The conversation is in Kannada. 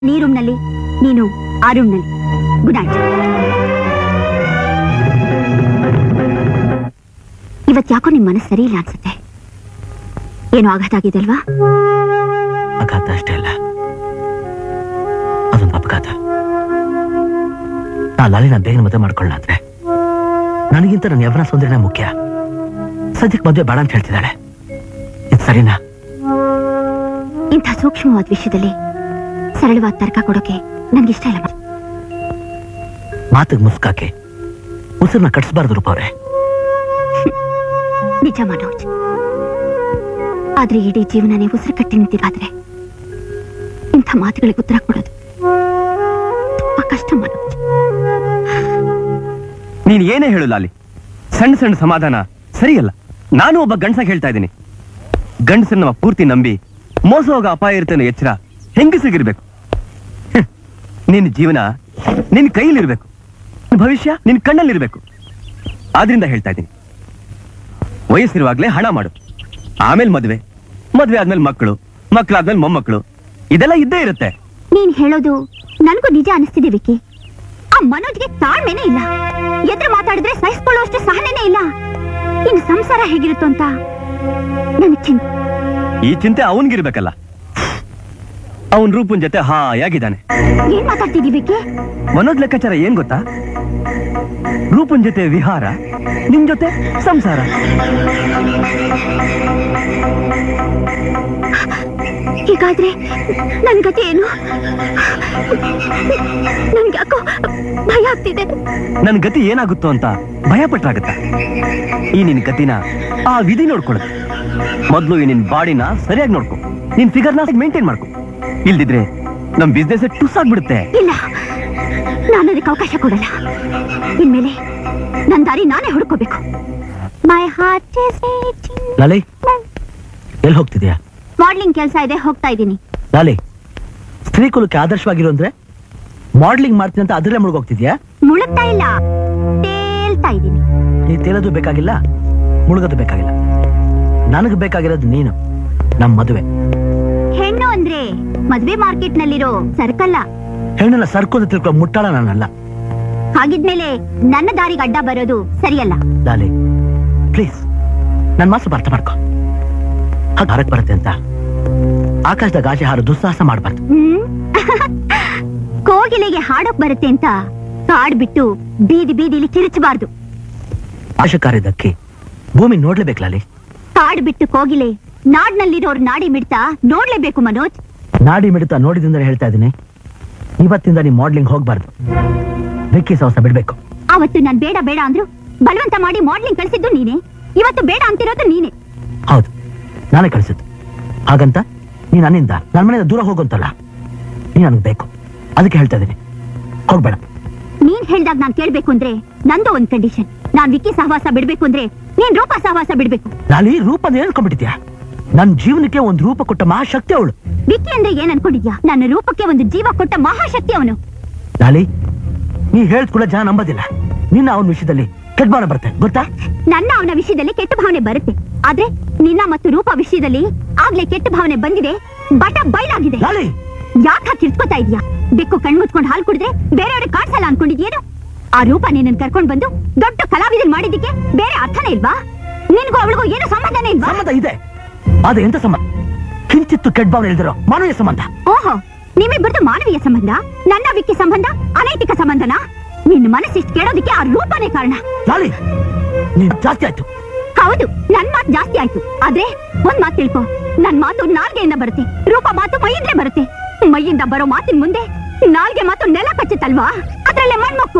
ನೀ ರೂಮ್ನಲ್ಲಿ ನೀನು ಆ ರೂಮ್ನಲ್ಲಿ ಗುಡ್ ನೈಟ್ ಇವತ್ ಯಾಕೋ ನಿಮ್ ಮನಸ್ಸು ಸರಿ ಇಲ್ಲ ಅನ್ಸುತ್ತೆ ಏನೋ ಆಘಾತ ಆಗಿದೆ ಅಲ್ವಾ ಆಘಾತ ಅಷ್ಟೇ ಅಲ್ಲ ಅದೊಂದು ಅಪಘಾತ ನಾ ಲಾಲಿನ ಬೇಗನೆ ಮದುವೆ ಮಾಡ್ಕೊಳ್ಳ ಅಂದ್ರೆ ನನಗಿಂತ ನನ್ನ ಯವನ ಸೌಂದರ್ಯನೇ ಮುಖ್ಯ ಸದ್ಯಕ್ಕೆ ಮದುವೆ ಬೇಡ ಅಂತ ಹೇಳ್ತಿದ್ದಾಳೆ ಇದು ಸರಿನಾ ಇಂಥ ಸೂಕ್ಷ್ಮವಾದ ವಿಷಯದಲ್ಲಿ ಸರಳವಾದ ತರ್ಕ ಕೊಡೋಕೆ ನನ್ಗಿಷ್ಟ ಇಲ್ಲ ಮಾತಿಗೆ ಮುಸ್ಕಾಕೆ ಉಸಿರನ್ನ ಕಟ್ಸ್ಬಾರ್ದು ರೂಪ ಅವ್ರೆ ನಿಜ ಮನೋಜ್ ಆದ್ರೆ ಇಡೀ ಜೀವನನೇ ಉಸಿರು ಕಟ್ಟಿ ನಿಂತಿರಾದ್ರೆ ಇಂಥ ಮಾತುಗಳಿಗೆ ಉತ್ತರ ಕೊಡೋದು ತುಂಬಾ ಕಷ್ಟ ಮನೋಜ್ ನೀನ್ ಏನೇ ಹೇಳು ಲಾಲಿ ಸಣ್ಣ ಸಣ್ಣ ಸಮಾಧಾನ ಸರಿಯಲ್ಲ ನಾನು ಒಬ್ಬ ಗಂಡಸಾಗಿ ಹೇಳ್ತಾ ಇದ್ದೀನಿ ಗಂಡಸನ್ನ ಪೂರ್ತಿ ನಂಬಿ ಮೋಸ ಹೋಗೋ ಅಪಾಯ ಇರುತ್ತೆ ಅನ್ನೋ ಎಚ್ಚರ ಹೆಂಗಸಿಗಿರ್ಬೇಕು ಹ್ಮ್. ನಿನ್ನ ಜೀವನ ನಿನ್ ಕೈಯಲ್ಲಿರ್ಬೇಕು ನಿನ್ ಭವಿಷ್ಯ ನಿನ್ ಕಣ್ಣಲ್ಲಿರ್ಬೇಕು ಆದ್ರಿಂದ ಹೇಳ್ತಾ ಇದ್ದೀನಿ ವಯಸ್ಸಿರುವಾಗ್ಲೇ ಹಣ ಮಾಡು ಆಮೇಲೆ ಮದ್ವೆ ಮದ್ವೆ ಆದ್ಮೇಲೆ ಮಕ್ಕಳು ಮಕ್ಕಳಾದ್ಮೇಲೆ ಮೊಮ್ಮಕ್ಕಳು ಇದೆಲ್ಲ ಇದ್ದೇ ಇರುತ್ತೆ ನೀನ್ ಹೇಳೋದು ನನಗೂ ನಿಜ ಅನಿಸ್ತಿದೆ ವಿಕ್ಕಿ ಆ ಮನೋಜ್ಗೆ ತಾಳ್ಮೆನೇ ಇಲ್ಲ ಎದುರು ಮಾತಾಡಿದ್ರೆ ಸಹಿಸ್ಕೊಳ್ಳುವಷ್ಟು ಸಹನೆನೇ ಇಲ್ಲ ಇನ್ನು ಸಂಸಾರ ಹೇಗಿರುತ್ತೋ ಅಂತ ನನಗೆ ಚಿಂತೆ ಈ ಚಿಂತೆ ಅವನ್ಗಿರ್ಬೇಕಲ್ಲ ಅವನ್ ರೂಪನ್ ಜೊತೆ ಹಾಯಾಗಿದ್ದಾನೆ ಏನ್ ಮಾತಾಡ್ತಿದೀವಿ ವಿಕ್ಕಿ ಮನೋಜ್ ಲೆಕ್ಕಾಚಾರ ಏನ್ ಗೊತ್ತಾ ರೂಪನ್ ಜೊತೆ ವಿಹಾರ ನಿಮ್ ಜೊತೆ ಸಂಸಾರ ಹೀಗಾದ್ರೆ ನನ್ ಗತಿ ಏನು ನನ್ಗೆ ಯಾಕೋ ಭಯ ಆಗ್ತಿದೆ ನನ್ ಗತಿ ಏನಾಗುತ್ತೋ ಅಂತ ಭಯ ಪಟ್ರಾಗತ್ತ ಈ ನಿನ್ ಗತಿನ ಆ ವಿಧಿ ನೋಡ್ಕೊಳ್ಳುತ್ತೆ ಮೊದ್ಲು ಈ ನಿನ್ ಬಾಡಿನ ಸರಿಯಾಗಿ ನೋಡ್ಕೊ ನಿನ್ ಫಿಗರ್ನ ಮೇಂಟೈನ್ ಮಾಡ್ಕೊ ಇಲ್ದಿದ್ರೆ ನಮ್ ಬಿಸ್ನೆಸ್ ಟುಸ್ ಆಗ್ಬಿಡುತ್ತೆ ಇಲ್ಲ ನಾನು ಅದಕ್ಕೆ ಅವಕಾಶ ಕೊಡಲ್ಲ ಇನ್ಮೇಲೆ ನನ್ ದಾರಿ ನಾನೇ ಹುಡ್ಕೋಬೇಕು ಮೈ ಹಾರ್ಟ್ ಲಾಲಿ ಎಲ್ಲಿ ಹೋಗ್ತಿದ್ಯಾ ಮಾಡ್ಲಿಂಗ್ ಕೆಲಸ ಇದೆ ಹೋಗ್ತಾ ಇದ್ದೀನಿ ಲಾಲಿ ಸ್ತ್ರೀ ಕುಲಕ್ಕೆ ಆದರ್ಶವಾಗಿರು ಅಂದ್ರೆ ಮಾಡ್ಲಿಂಗ್ ಮಾಡ್ತೀನಿ ಅಂತ ಅದ್ರಲ್ಲೇ ಮುಳುಗೋಗ್ತಿದ್ಯಾ ಮುಳುಗ್ತಾ ಇಲ್ಲ ತೇಲ್ತಾ ಇದ್ದೀನಿ ನೀ ತೇಲೋದು ಬೇಕಾಗಿಲ್ಲ ಮುಳುಗೋದು ಬೇಕಾಗಿಲ್ಲ ನನಗೆ ಬೇಕಾಗಿರೋದು ನೀನು ನಮ್ಮ ಮದುವೆ ಹೆಣ್ಣು ಅಂದ್ರೆ ಮದ್ವೆ ಮಾರ್ಕೆಟ್ ನಲ್ಲಿರೋ ಸರ್ಕಲ್ಲ ಹೆಣ್ಣನ್ನ ಸರ್ಕೋದು ತಿಳ್ಕೊ ಮುಟ್ಟಾಳ ನಾನಲ್ಲ ಹಾಗಿದ್ಮೇಲೆ ನನ್ನ ದಾರಿಗೆ ಅಡ್ಡ ಬರೋದು ಸರಿಯಲ್ಲ ಲಾಲಿ ಪ್ಲೀಸ್ ನನ್ನ ಮಾತು ಅರ್ಥ ಮಾಡ್ಕೊ ಹಾಗೆ ಹಾರಕ್ ಬರುತ್ತೆ ಅಂತ ಆಕಾಶದಾಗ ಆಚೆ ಹಾರು ದುಸ್ಸಾಹಸ ಮಾಡಬಾರ್ದು ಹ್ಮ್ ಕೋಗಿಲೆಗೆ ಹಾಡೋಕ್ ಬರುತ್ತೆ ಅಂತ ಕಾಡ್ ಬಿಟ್ಟು ಬೀದಿ ಬೀದಿಲಿ ಕಿರಿಚಬಾರ್ದು ಆಶಕಾರಿದ್ದಕ್ಕೆ ಭೂಮಿ ನೋಡ್ಲೇಬೇಕು ಲಾಲಿ ಕಾಡ್ ಬಿಟ್ಟು ಕೋಗಿಲೆ ನಾಡ್ನಲ್ಲಿರೋರ್ ನಾಡಿ ಮಿಡ್ತಾ ನೋಡ್ಲೇಬೇಕು ಮನೋಜ್ ನಾಡಿ ಮಿಡಿತ ನೋಡಿದಿಂದ ಹೇಳ್ತಾ ಇದ್ದೀನಿ ಇವತ್ತಿಂದ ನೀ ಮಾಡ್ಲಿಂಗ್ ಹೋಗ್ಬಾರ್ದು ವಿಕ್ಕಿ ಸವಸ ಬಿಡ್ಬೇಕು ಅವತ್ತು ನಾನ್ ಬೇಡ ಬೇಡ ಅಂದ್ರು ಬಲವಂತ ಮಾಡಿ ಮಾಡ್ಲಿಂಗ್ ಕಳ್ಸಿದ್ದು ನೀನೆ ಇವತ್ತು ಬೇಡ ಅಂತಿರೋದು ನೀನೆ ಹೌದು ನಾನೇ ಕಳಿಸಿದ್ದು ಹಾಗಂತ ನೀ ನನ್ನಿಂದ ನನ್ನ ಮನೆಯಿಂದ ದೂರ ಹೋಗುವಂತಲ್ಲ ನೀ ನನಗೆ ಬೇಕು ಅದಕ್ಕೆ ಹೇಳ್ತಾ ಇದ್ದೀನಿ ಹೋಗ್ಬೇಡ ನೀನ್ ಹೇಳ್ದಾಗ ನಾನ್ ಕೇಳ್ಬೇಕು ಅಂದ್ರೆ ನಂದು ಒಂದ್ ಕಂಡೀಷನ್ ನಾನ್ ವಿಕ್ಕಿ ಸಹವಾಸ ಬಿಡ್ಬೇಕು ಅಂದ್ರೆ ನೀನ್ ರೂಪ ಸಹವಾಸ ಬಿಡ್ಬೇಕು ಲಾಲಿ ರೂಪದ ಹೇಳ್ಕೊಂಡ್ಬಿಟ್ಟಿದ್ಯಾ ನನ್ನ ಜೀವನಕ್ಕೆ ಒಂದು ರೂಪ ಕೊಟ್ಟ ಮಹಾಶಕ್ತಿ ಅವಳು ವಿಕ್ಕಿ ಅಂದ್ರೆ ಏನ್ ಅನ್ಕೊಂಡಿದ್ಯಾ ನನ್ನ ರೂಪಕ್ಕೆ ಒಂದು ಜೀವ ಕೊಟ್ಟ ಮಹಾಶಕ್ತಿ ಅವನು ಲಾಲಿ ನೀ ಹೇಳ್ದ ಕೂಡ ಜನ ನಂಬೋದಿಲ್ಲ ನಿನ್ನ ಅವನ ವಿಷಯದಲ್ಲಿ ಕೆಟ್ಬಾನ ಬರುತ್ತೆ ಗೊತ್ತಾ ನನ್ನ ಅವನ ವಿಷಯದಲ್ಲಿ ಕೆಟ್ಟ ಭಾವನೆ ಬರುತ್ತೆ ಆದ್ರೆ ನಿನ್ನ ಮತ್ತು ರೂಪ ವಿಷಯದಲ್ಲಿ ಆಗ್ಲೇ ಕೆಟ್ಟ ಭಾವನೆ ಬಂದಿದೆ ಬಟ ಬಯಲಾಗಿದೆ ಲಾಲಿ ಯಾಕ ಕಿರ್ಚ್ಕೋತಾ ಇದೀಯಾ ಬೆಕ್ಕು ಕಣ್ಮುಚ್ಕೊಂಡು ಹಾಲು ಕುಡಿದ್ರೆ ಬೇರೆಯವ್ರಿಗೆ ಕಾಡ್ಸಲ್ಲ ಅನ್ಕೊಂಡಿದ್ಯೇನು ಆ ರೂಪ ನಿನ್ನ ಕರ್ಕೊಂಡ್ ಬಂದು ದೊಡ್ಡ ಕಲಾವಿದನ್ ಮಾಡಿದ್ದಕ್ಕೆ ಬೇರೆ ಅರ್ಥನೇ ಇಲ್ವಾ ನಿನ್ಗೂ ಅವಳಿಗೂ ಏನು ಸಂಬಂಧನೇ ಇಲ್ವಾ ಸಂಬಂಧ ಇದೆ ಆದ್ರೆ ಎಂತ ಸಂಬಂಧ ಕಿಂಚಿತ್ತು ಕೆಟ್ಟ ಭಾವನೆ ಇಲ್ದಿರೋ ಮಾನವೀಯ ಸಂಬಂಧ ಓಹೋ ನಿಮ್ಮಿಬ್ಬರದು ಮಾನವೀಯ ಸಂಬಂಧ ನನ್ನ ವಿಕ್ಕಿ ಸಂಬಂಧ ಅನೈತಿಕ ಸಂಬಂಧನಾ ನಿನ್ನ ಮನಸ್ಸಿಷ್ಟು ಕೇಳೋದಕ್ಕೆ ಆ ರೂಪನೇ ಕಾರಣ ಲಾಲಿ ನೀನ್ ಜಾಸ್ತಿ ಆಯ್ತು ಹೌದು ನನ್ ಮಾತು ಜಾಸ್ತಿ ಆಯ್ತು ಆದ್ರೆ ಒಂದ್ ಮಾತು ತಿಳ್ಕೊ ನನ್ ಮಾತು ನಾಲ್ಗೆಯಿಂದ ಬರುತ್ತೆ ರೂಪ ಮಾತು ಮೈಯಿಂದಲೇ ಬರುತ್ತೆ ಮೈಯಿಂದ ಬರೋ ಮಾತಿನ ಮುಂದೆ ನಾಲ್ಗೆ ಮಾತು ನೆಲ ಕಚ್ಚುತ್ತಲ್ವಾ ಅದ್ರಲ್ಲೇ ಮಣ್ಮಕ್ಕು